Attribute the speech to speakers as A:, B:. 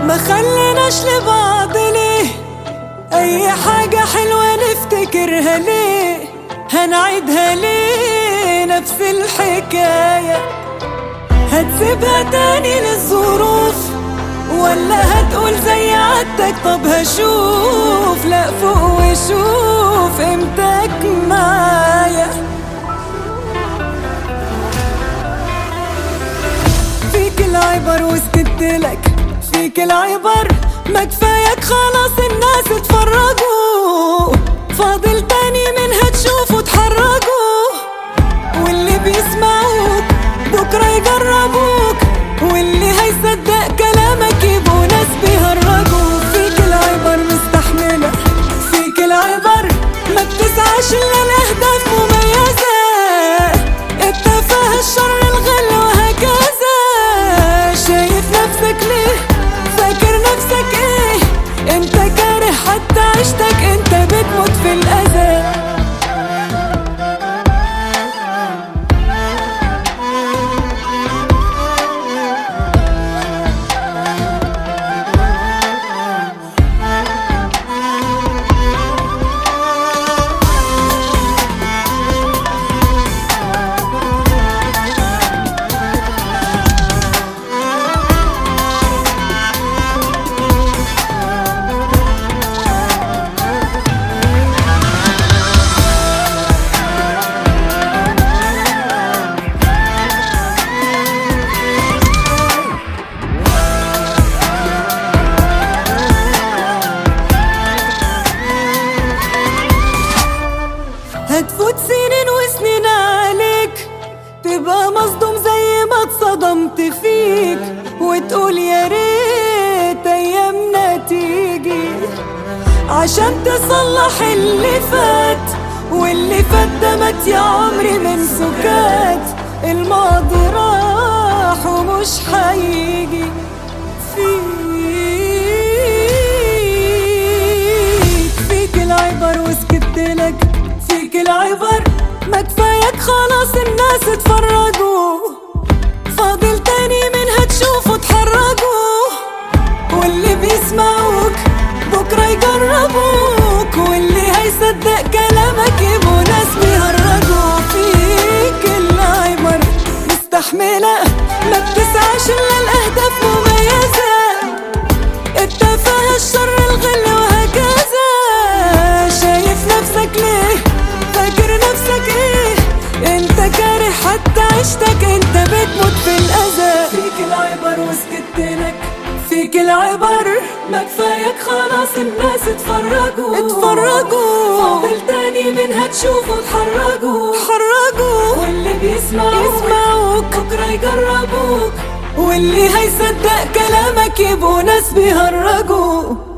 A: ما خليناش لبعض ليه اي حاجة حلوة نفتكرها ليه هنعيدها ليه نفس الحكاية هتسيبها تاني للظروف ولا هتقول زي عادتك طب هشوف لا فوق وشوف امتك معايا فيك العبر وسكتلك فيك العبر ما كفاياك خلاص الناس اتفرجوا فاضل تاني منها تشوفوا تحرجوا واللي بيسمعوك بكرة يجربوك واللي هيصدق كلامك يبقوا ناس بيهرجوا فيك العبر مستحملة فيك العبر ما بتسعاش إلا لأهداف مميزة التفاهة الشر الغل وهكذا شايف نفسك ليه فاكر نفسك ايه انت كاره حتى عيشتك انت بتموت في الأذى هتفوت سنين وسنين عليك تبقى مصدوم زي ما اتصدمت فيك وتقول يا ريت ايامنا تيجي عشان تصلح اللي فات واللي فات ده مات يا عمري من سكات الماضي راح ومش هيجي فيك فيك العبر وسكتلك فيك العبر ما كفاياك خلاص الناس اتفرجوا فاضل تاني منها تشوفوا تحرجوا واللي بيسمعوك بكرة يجربوك واللي هيصدق كلامك يبقوا ناس بيهرجوا فيك العبر مستحملة ما بتسعاش إلا الأهداف مميزة التفاهة الشر الغل وهكذا شايف نفسك ليه فاكر نفسك ايه انت كاره حتى عيشتك انت بتموت في الاذى فيك العبر وسكتلك فيك العبر ما كفاياك خلاص الناس اتفرجوا اتفرجوا فاضل تاني منها تشوفوا اتحرجوا اتحرجوا واللي بيسمعوك يسمعوك بكره يجربوك واللي هيصدق كلامك يبقوا ناس بيهرجوا